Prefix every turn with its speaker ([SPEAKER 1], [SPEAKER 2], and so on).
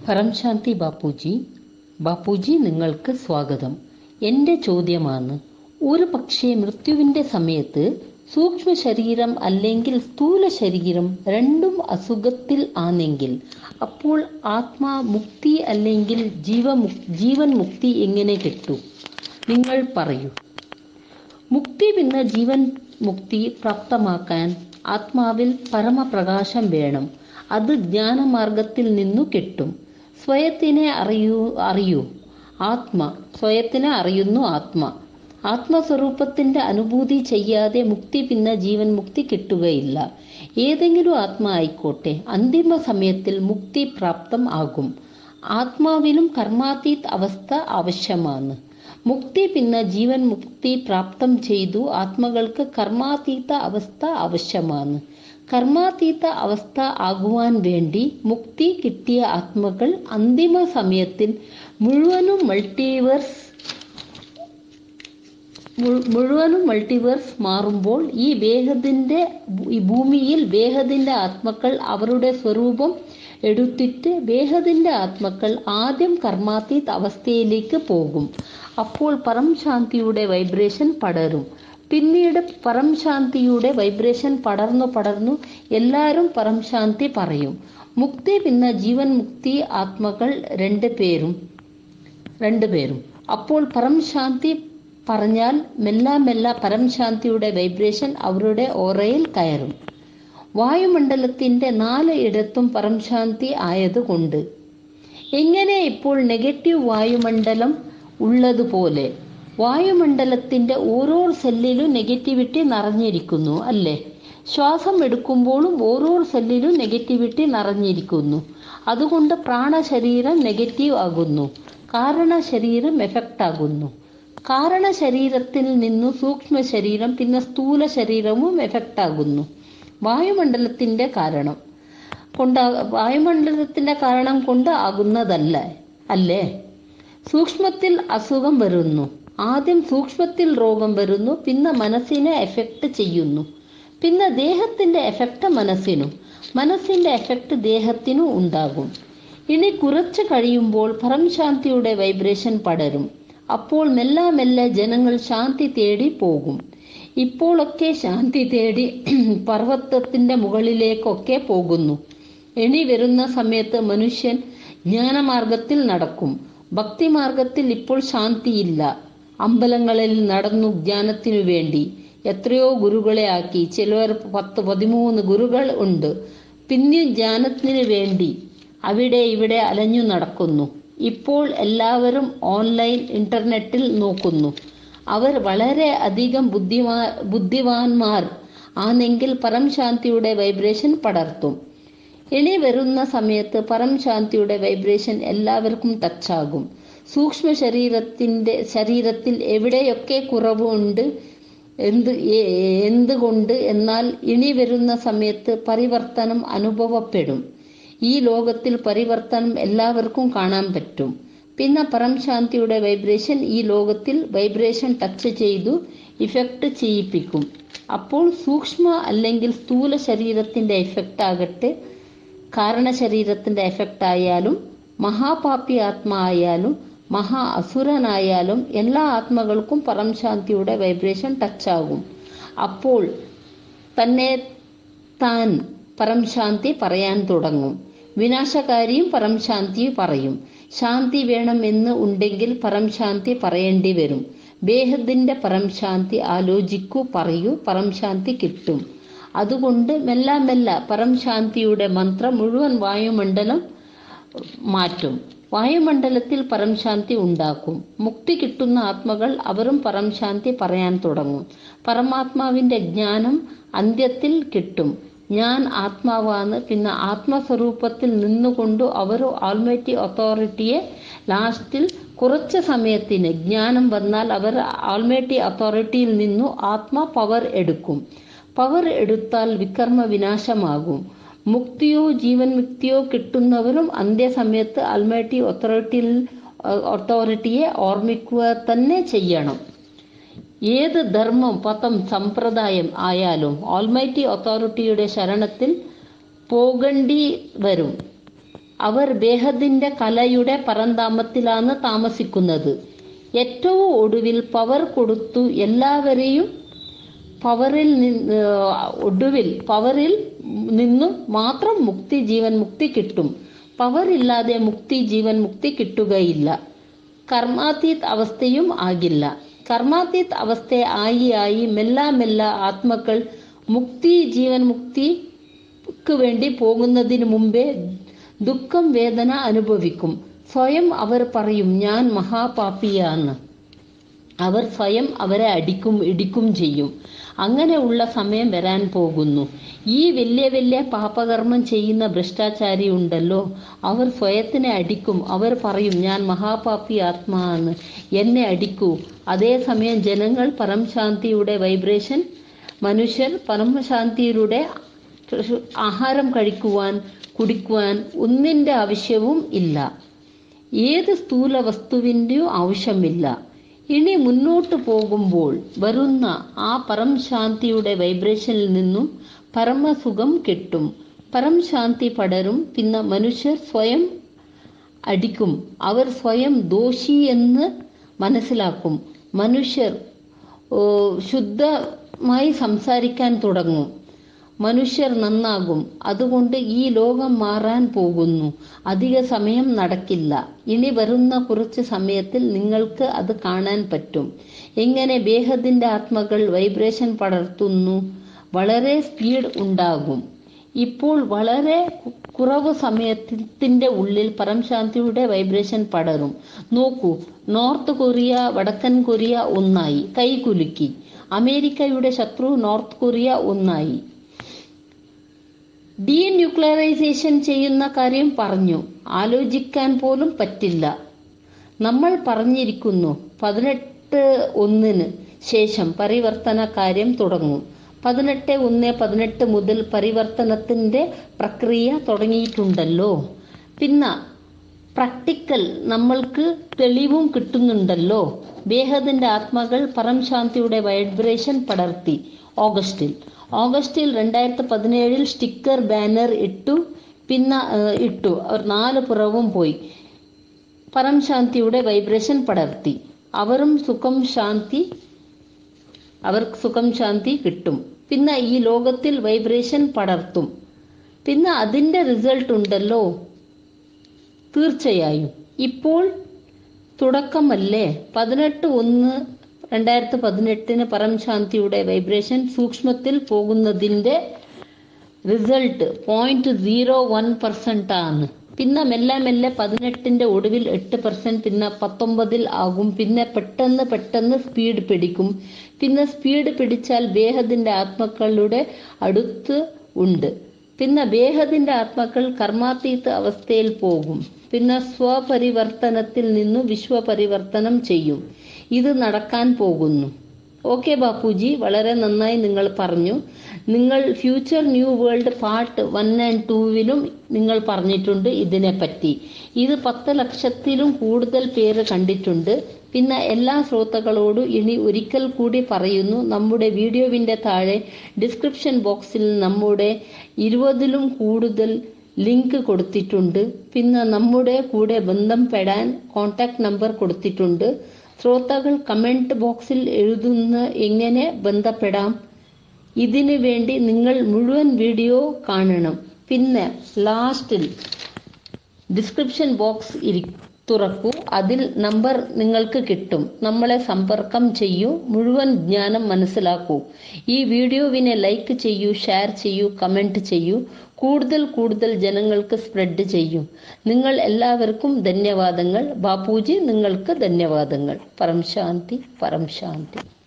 [SPEAKER 1] പരംശാന്തി ബാപ്പുജി ബാപ്പുജി നിങ്ങൾക്ക് സ്വാഗതം എൻ്റെ ചോദ്യമാണ് ഒരു പക്ഷേ മൃത്യുവിൻ്റെ സമയത്ത് സൂക്ഷ്മ ശരീരം അല്ലെങ്കിൽ സ്ഥൂല ശരീരം രണ്ടും അസുഖത്തിൽ ആണെങ്കിൽ അപ്പോൾ ആത്മാ മുക്തി അല്ലെങ്കിൽ ജീവമു ജീവൻ മുക്തി എങ്ങനെ കിട്ടും നിങ്ങൾ പറയൂ മുക്തി പിന്നെ ജീവൻ മുക്തി പ്രാപ്തമാക്കാൻ ആത്മാവിൽ പരമപ്രകാശം വേണം അത് ജ്ഞാനമാർഗത്തിൽ നിന്നു കിട്ടും സ്വയത്തിനെ അറിയൂ അറിയൂ ആത്മ സ്വയത്തിനെ അറിയുന്നു ആത്മ ആത്മസ്വരൂപത്തിന്റെ അനുഭൂതി ചെയ്യാതെ മുക്തി പിന്നെ ജീവൻ മുക്തി കിട്ടുകയില്ല ഏതെങ്കിലും ആത്മ ആയിക്കോട്ടെ അന്തിമ സമയത്തിൽ മുക്തി പ്രാപ്തം ആകും ആത്മാവിലും കർമാതീത് അവസ്ഥ ആവശ്യമാണ് മുക്തി പിന്നെ ജീവൻ മുക്തി പ്രാപ്തം ചെയ്തു ആത്മകൾക്ക് കർമാതീത അവസ്ഥ ആവശ്യമാണ് കർമാതീത അവസ്ഥ ആകുവാൻ വേണ്ടി മുക്തി കിട്ടിയ ആത്മകൾ അന്തിമ സമയത്തിൽ മുഴുവനും മൾട്ടിവേഴ്സ് മുഴുവനും മൾട്ടിവേഴ്സ് മാറുമ്പോൾ ഈ വേഗത്തിന്റെ ഈ ഭൂമിയിൽ വേഗത്തിന്റെ ആത്മക്കൾ അവരുടെ സ്വരൂപം എടുത്തിട്ട് വേഗത്തിന്റെ ആത്മക്കൾ ആദ്യം കർമാതീത് അവസ്ഥയിലേക്ക് പോകും അപ്പോൾ പരംശാന്തിയുടെ വൈബ്രേഷൻ പടരും പിന്നീട് പരംശാന്തിയുടെ വൈബ്രേഷൻ പടർന്നു പടർന്നു എല്ലാവരും പരംശാന്തി പറയും മുക്തി പിന്നെ ജീവൻ മുക്തി ആത്മകൾ രണ്ട് പേരും രണ്ടുപേരും അപ്പോൾ പരംശാന്തി പറഞ്ഞാൽ മെല്ല മെല്ല പരംശാന്തിയുടെ വൈബ്രേഷൻ അവരുടെ ഓറയിൽ കയറും വായുമണ്ഡലത്തിന്റെ നാല് ഇടത്തും പരംശാന്തി ആയതുകൊണ്ട് എങ്ങനെ ഇപ്പോൾ നെഗറ്റീവ് വായുമണ്ഡലം ഉള്ളതുപോലെ വായുമണ്ഡലത്തിന്റെ ഓരോ സെല്ലിലും നെഗറ്റിവിറ്റി നിറഞ്ഞിരിക്കുന്നു അല്ലേ ശ്വാസം എടുക്കുമ്പോഴും ഓരോ സെല്ലിലും നെഗറ്റിവിറ്റി നിറഞ്ഞിരിക്കുന്നു അതുകൊണ്ട് പ്രാണശരീരം നെഗറ്റീവ് ആകുന്നു കാരണ ശരീരം എഫക്റ്റ് ആകുന്നു കാരണ ശരീരത്തിൽ നിന്നു സൂക്ഷ്മ ശരീരം പിന്നെ സ്ഥൂല ശരീരവും എഫക്റ്റ് ആകുന്നു വായുമണ്ഡലത്തിന്റെ കാരണം കൊണ്ട് വായുമണ്ഡലത്തിന്റെ കാരണം കൊണ്ട് ആകുന്നതല്ല അല്ലേ സൂക്ഷ്മത്തിൽ അസുഖം വരുന്നു ആദ്യം സൂക്ഷ്മത്തിൽ രോഗം വരുന്നു പിന്നെ മനസ്സിനെ എഫക്റ്റ് ചെയ്യുന്നു പിന്നെ ദേഹത്തിന്റെ എഫക്റ്റ് മനസ്സിനും മനസ്സിന്റെ എഫക്റ്റ് ദേഹത്തിനും ഉണ്ടാകും ഇനി കുറച്ച് കഴിയുമ്പോൾ പരംശാന്തിയുടെ വൈബ്രേഷൻ പടരും അപ്പോൾ മെല്ലെ മെല്ലെ ജനങ്ങൾ ശാന്തി തേടി പോകും ഇപ്പോഴൊക്കെ ശാന്തി തേടി പർവ്വതത്തിന്റെ മുകളിലേക്കൊക്കെ പോകുന്നു ഇനി വരുന്ന സമയത്ത് മനുഷ്യൻ ജ്ഞാനമാർഗത്തിൽ നടക്കും ഭക്തിമാർഗത്തിൽ ഇപ്പോൾ ശാന്തിയില്ല അമ്പലങ്ങളിൽ നടന്നു ജ്ഞാനത്തിനു വേണ്ടി എത്രയോ ഗുരുകളെ ആക്കി ചിലവർ പത്ത് പതിമൂന്ന് ഗുരുകൾ ഉണ്ട് പിന്നെയും ജ്ഞാനത്തിന് വേണ്ടി അവിടെ ഇവിടെ അലഞ്ഞു നടക്കുന്നു ഇപ്പോൾ എല്ലാവരും ഓൺലൈൻ ഇന്റർനെറ്റിൽ നോക്കുന്നു അവർ വളരെ അധികം ബുദ്ധിമാ ബുദ്ധിവാന്മാർ ആണെങ്കിൽ പരംശാന്തിയുടെ വൈബ്രേഷൻ പടർത്തും ഇനി വരുന്ന സമയത്ത് പരംശാന്തിയുടെ വൈബ്രേഷൻ എല്ലാവർക്കും ടച്ചാകും സൂക്ഷ്മ ശരീരത്തിന്റെ ശരീരത്തിൽ എവിടെയൊക്കെ കുറവുണ്ട് എന്ത് എന്തുകൊണ്ട് എന്നാൽ ഇനി വരുന്ന സമയത്ത് പരിവർത്തനം അനുഭവപ്പെടും ഈ ലോകത്തിൽ പരിവർത്തനം എല്ലാവർക്കും കാണാൻ പറ്റും പിന്നെ പരംശാന്തിയുടെ വൈബ്രേഷൻ ഈ ലോകത്തിൽ വൈബ്രേഷൻ ടച്ച് ചെയ്തു ഇഫക്റ്റ് ചെയ്യിപ്പിക്കും അപ്പോൾ സൂക്ഷ്മ അല്ലെങ്കിൽ സ്ഥൂല ശരീരത്തിന്റെ എഫക്റ്റ് ആകട്ടെ കാരണ ശരീരത്തിന്റെ എഫക്റ്റ് ആയാലും മഹാപാപി ആത്മ ആയാലും മഹാ അസുരനായാലും എല്ലാ ആത്മകൾക്കും പരംശാന്തിയുടെ വൈബ്രേഷൻ ടച്ചാകും അപ്പോൾ തന്നെ താൻ പരംശാന്തി പറയാൻ തുടങ്ങും വിനാശകാരിയും പരംശാന്തി പറയും ശാന്തി വേണം എന്ന് ഉണ്ടെങ്കിൽ പരംശാന്തി പറയേണ്ടി വരും ബേഹദിന്റെ പരംശാന്തി ആലോചിക്കൂ പറയൂ പരംശാന്തി കിട്ടും അതുകൊണ്ട് മെല്ല മെല്ല പരംശാന്തിയുടെ മന്ത്രം മുഴുവൻ വായുമണ്ഡലം മാറ്റും വായുമണ്ഡലത്തിൽ പരംശാന്തി ഉണ്ടാക്കും മുക്തി കിട്ടുന്ന ആത്മകൾ അവരും പരംശാന്തി പറയാൻ തുടങ്ങും പരമാത്മാവിന്റെ ജ്ഞാനം അന്ത്യത്തിൽ കിട്ടും ഞാൻ ആത്മാവാണ് പിന്നെ ആത്മസ്വരൂപത്തിൽ നിന്നുകൊണ്ട് അവർ ആൾമൈറ്റി അതോറിറ്റിയെ ലാസ്റ്റിൽ കുറച്ച് സമയത്തിന് ജ്ഞാനം വന്നാൽ അവർ ആൾമൈറ്റി അതോറിറ്റിയിൽ നിന്നു ആത്മ പവർ എടുക്കും പവർ എടുത്താൽ വികർമ്മ വിനാശമാകും മുക്തിയോ ജീവൻ മുക്തിയോ കിട്ടുന്നവരും അന്ത്യസമയത്ത് അൽമൈറ്റി അതോറിറ്റിയിൽ അതോറിറ്റിയെ ഓർമ്മിക്കുക തന്നെ ചെയ്യണം ഏത് ധർമ്മം പദം സമ്പ്രദായം ആയാലും ഓൾമൈറ്റി അതോറിറ്റിയുടെ ശരണത്തിൽ പോകേണ്ടി വരും അവർ ബേഹദിന്റെ കലയുടെ പരന്താമത്തിലാണ് താമസിക്കുന്നത് ഏറ്റവും ഒടുവിൽ പവർ കൊടുത്തു എല്ലാവരെയും പവറിൽ നിന്ന് ഒടുവിൽ പവറിൽ നിന്നും മാത്രം മുക്തി ജീവൻ മുക്തി കിട്ടും പവർ ഇല്ലാതെ മുക്തി ജീവൻ മുക്തി കിട്ടുകയില്ല കർമാതീത് അവസ്ഥയും ആകില്ല കർമാതീത് അവസ്ഥ ആയി ആയി മെല്ല മെല്ല ആത്മക്കൾ മുക്തി ജീവൻ മുക്തിക്ക് വേണ്ടി പോകുന്നതിന് മുമ്പേ ദുഃഖം വേദന അനുഭവിക്കും സ്വയം അവർ പറയും ഞാൻ മഹാപാപിയാന്ന് അവർ സ്വയം അവരെ അടിക്കും ഇടിക്കും ചെയ്യും അങ്ങനെയുള്ള സമയം വരാൻ പോകുന്നു ഈ വലിയ വലിയ പാപകർമ്മം ചെയ്യുന്ന ഭ്രഷ്ടാചാരി ഉണ്ടല്ലോ അവർ സ്വയത്തിനെ അടിക്കും അവർ പറയും ഞാൻ മഹാപാപി ആത്മാന്ന് എന്നെ അടിക്കൂ അതേസമയം ജനങ്ങൾ പരംശാന്തിയുടെ വൈബ്രേഷൻ മനുഷ്യർ പരമശാന്തിയുടെ ആഹാരം കഴിക്കുവാൻ കുടിക്കുവാൻ ഒന്നിൻ്റെ ആവശ്യവും ഇല്ല ഏത് സ്ഥൂല വസ്തുവിൻ്റെയും ആവശ്യമില്ല ഇനി മുന്നോട്ട് പോകുമ്പോൾ വരുന്ന ആ പരംശാന്തിയുടെ വൈബ്രേഷനിൽ നിന്നും പരമസുഖം കിട്ടും പരംശാന്തി പടരും പിന്നെ മനുഷ്യർ സ്വയം അടിക്കും അവർ സ്വയം ദോഷി എന്ന് മനസ്സിലാക്കും മനുഷ്യർ ശുദ്ധമായി സംസാരിക്കാൻ തുടങ്ങും മനുഷ്യർ നന്നാകും അതുകൊണ്ട് ഈ ലോകം മാറാൻ പോകുന്നു അധിക സമയം നടക്കില്ല ഇനി വരുന്ന കുറച്ച് സമയത്തിൽ നിങ്ങൾക്ക് അത് കാണാൻ പറ്റും എങ്ങനെ ബേഹദിന്റെ ആത്മകൾ വൈബ്രേഷൻ പടർത്തുന്നു വളരെ സ്പീഡ് ഉണ്ടാകും ഇപ്പോൾ വളരെ കുറവ് സമയത്തിന്റെ ഉള്ളിൽ പരംശാന്തിയുടെ വൈബ്രേഷൻ പടരും നോക്കൂ നോർത്ത് കൊറിയ വടക്കൻ കൊറിയ ഒന്നായി കൈകുലുക്കി അമേരിക്കയുടെ ശത്രു നോർത്ത് കൊറിയ ഒന്നായി ഡീന്യൂക്ലിയറൈസേഷൻ ചെയ്യുന്ന കാര്യം പറഞ്ഞു ആലോചിക്കാൻ പോലും പറ്റില്ല നമ്മൾ പറഞ്ഞിരിക്കുന്നു പതിനെട്ട് ഒന്നിന് ശേഷം പരിവർത്തന കാര്യം തുടങ്ങും പതിനെട്ട് ഒന്ന് പതിനെട്ട് മുതൽ പരിവർത്തനത്തിന്റെ പ്രക്രിയ തുടങ്ങിയിട്ടുണ്ടല്ലോ പിന്നെ പ്രാക്ടിക്കൽ നമ്മൾക്ക് തെളിവും കിട്ടുന്നുണ്ടല്ലോ ബേഹദിന്റെ ആത്മകൾ പരംശാന്തിയുടെ വൈബ്രേഷൻ പടർത്തി ഓഗസ്റ്റിൽ ഓഗസ്റ്റിൽ രണ്ടായിരത്തി പതിനേഴിൽ സ്റ്റിക്കർ ബാനർ ഇട്ടു പിന്നെ ഇട്ടു അവർ നാല് പുറവും പോയി പരംശാന്തിയുടെ വൈബ്രേഷൻ പടർത്തി അവരും സുഖം ശാന്തി അവർക്ക് സുഖം ശാന്തി കിട്ടും പിന്നെ ഈ ലോകത്തിൽ വൈബ്രേഷൻ പടർത്തും പിന്നെ അതിൻ്റെ റിസൾട്ട് ഉണ്ടല്ലോ തീർച്ചയായും ഇപ്പോൾ തുടക്കമല്ലേ പതിനെട്ട് ഒന്ന് രണ്ടായിരത്തി പതിനെട്ടിന് പരംശാന്തിയുടെ വൈബ്രേഷൻ സൂക്ഷ്മത്തിൽ പോകുന്നതിൻ്റെ result point zero one percent ആണ് പിന്നെ മെല്ലെ മെല്ലെ പതിനെട്ടിന്റെ ഒടുവിൽ എട്ട് പെർസെന്റ് പിന്നെ പത്തൊമ്പതിൽ ആകും പിന്നെ പെട്ടെന്ന് പെട്ടെന്ന് സ്പീഡ് പിടിക്കും പിന്നെ സ്പീഡ് പിടിച്ചാൽ ബേഹദിന്റെ ആത്മക്കളുടെ അടുത്ത് ഉണ്ട് പിന്നെ ബേഹദിന്റെ ആത്മാക്കൾ കർമാതീത അവസ്ഥയിൽ പോകും പിന്നെ സ്വപരിവർത്തനത്തിൽ നിന്നു വിശ്വപരിവർത്തനം ചെയ്യും ഇത് നടക്കാൻ പോകുന്നു ഓക്കെ ബാപ്പുജി വളരെ നന്നായി നിങ്ങൾ പറഞ്ഞു നിങ്ങൾ future new world part one and ടൂവിലും നിങ്ങൾ പറഞ്ഞിട്ടുണ്ട് ഇതിനെപ്പറ്റി ഇത് പത്ത് ലക്ഷത്തിലും കൂടുതൽ പേര് കണ്ടിട്ടുണ്ട് പിന്നെ എല്ലാ ശ്രോതാക്കളോടും ഇനി ഒരിക്കൽ കൂടി പറയുന്നു നമ്മുടെ വീഡിയോവിൻ്റെ താഴെ ഡിസ്ക്രിപ്ഷൻ ബോക്സിൽ നമ്മുടെ ഇരുപതിലും കൂടുതൽ ലിങ്ക് കൊടുത്തിട്ടുണ്ട് പിന്നെ നമ്മുടെ കൂടെ ബന്ധപ്പെടാൻ കോൺടാക്ട് നമ്പർ കൊടുത്തിട്ടുണ്ട് ശ്രോതാക്കൾ കമൻറ്റ് ബോക്സിൽ എഴുതുന്ന എങ്ങനെ ബന്ധപ്പെടാം ഇതിനു വേണ്ടി നിങ്ങൾ മുഴുവൻ വീഡിയോ കാണണം പിന്നെ ലാസ്റ്റിൽ ഡിസ്ക്രിപ്ഷൻ ബോക്സ് ഇരി തുറക്കൂ അതിൽ നമ്പർ നിങ്ങൾക്ക് കിട്ടും നമ്മളെ സമ്പർക്കം ചെയ്യൂ മുഴുവൻ ജ്ഞാനം മനസ്സിലാക്കൂ ഈ വീഡിയോവിനെ ലൈക്ക് ചെയ്യൂ ഷെയർ ചെയ്യൂ കമൻറ്റ് ചെയ്യൂ കൂടുതൽ കൂടുതൽ ജനങ്ങൾക്ക് സ്പ്രെഡ് ചെയ്യൂ നിങ്ങൾ എല്ലാവർക്കും ധന്യവാദങ്ങൾ ബാപ്പുജി നിങ്ങൾക്ക് ധന്യവാദങ്ങൾ പരം ശാന്തി പരം ശാന്തി